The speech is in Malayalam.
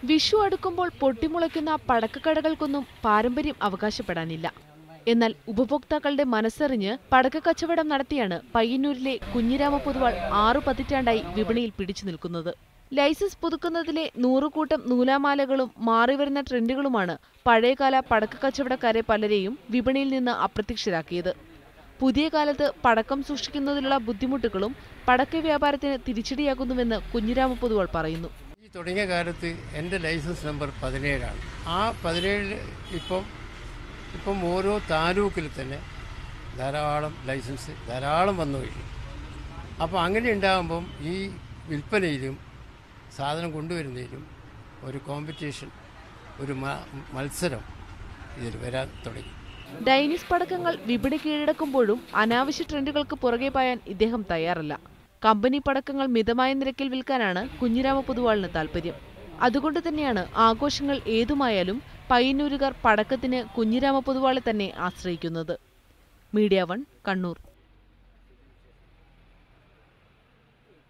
വിഷു അടുക്കുമ്പോൾ പൊട്ടിമുളയ്ക്കുന്ന പടക്കക്കടകൾക്കൊന്നും പാരമ്പര്യം അവകാശപ്പെടാനില്ല എന്നാൽ ഉപഭോക്താക്കളുടെ മനസ്സറിഞ്ഞ് പടക്ക കച്ചവടം നടത്തിയാണ് പയ്യന്നൂരിലെ കുഞ്ഞിരാമ പൊതുവാൾ ആറു പതിറ്റാണ്ടായി വിപണിയിൽ പിടിച്ചു നിൽക്കുന്നത് ലൈസൻസ് പുതുക്കുന്നതിലെ നൂറുകൂട്ടം നൂലാമാലകളും മാറിവരുന്ന ട്രെൻഡുകളുമാണ് പഴയകാല പടക്ക കച്ചവടക്കാരെ പലരെയും വിപണിയിൽ നിന്ന് അപ്രത്യക്ഷരാക്കിയത് പുതിയ കാലത്ത് പടക്കം സൂക്ഷിക്കുന്നതിലുള്ള ബുദ്ധിമുട്ടുകളും പടക്ക വ്യാപാരത്തിന് തിരിച്ചടിയാകുന്നുവെന്ന് കുഞ്ഞിരാമ പൊതുവാൾ പറയുന്നു ഈ തുടങ്ങിയ കാലത്ത് എൻ്റെ ലൈസൻസ് നമ്പർ പതിനേഴാണ് ആ പതിനേഴിൽ ഇപ്പം ഇപ്പം ഓരോ താലൂക്കിൽ തന്നെ ധാരാളം ലൈസൻസ് ധാരാളം വന്നു കഴിഞ്ഞു അപ്പോൾ അങ്ങനെ ഉണ്ടാകുമ്പം ഈ വിൽപ്പനയിലും സാധനം കൊണ്ടുവരുന്നതിലും ഒരു കോമ്പറ്റീഷൻ ഒരു മ- മത്സരം ഇതിൽ വരാൻ തുടങ്ങി ഡൈനിസ് പടക്കങ്ങൾ വിപണി കീഴടക്കുമ്പോഴും അനാവശ്യ ട്രെൻഡുകൾക്ക് പുറകെ പായാൻ ഇദ്ദേഹം തയ്യാറല്ല കമ്പനി പടക്കങ്ങൾ മിതമായ നിരക്കിൽ വിൽക്കാനാണ് കുഞ്ഞിരാമ പൊതുവാളിന് താൽപ്പര്യം അതുകൊണ്ട് തന്നെയാണ് ആഘോഷങ്ങൾ ഏതുമായാലും പയ്യന്നൂരുകാർ പടക്കത്തിന് കുഞ്ഞിരാമ പൊതുവാളെ തന്നെ ആശ്രയിക്കുന്നത് മീഡിയ വൺ കണ്ണൂർ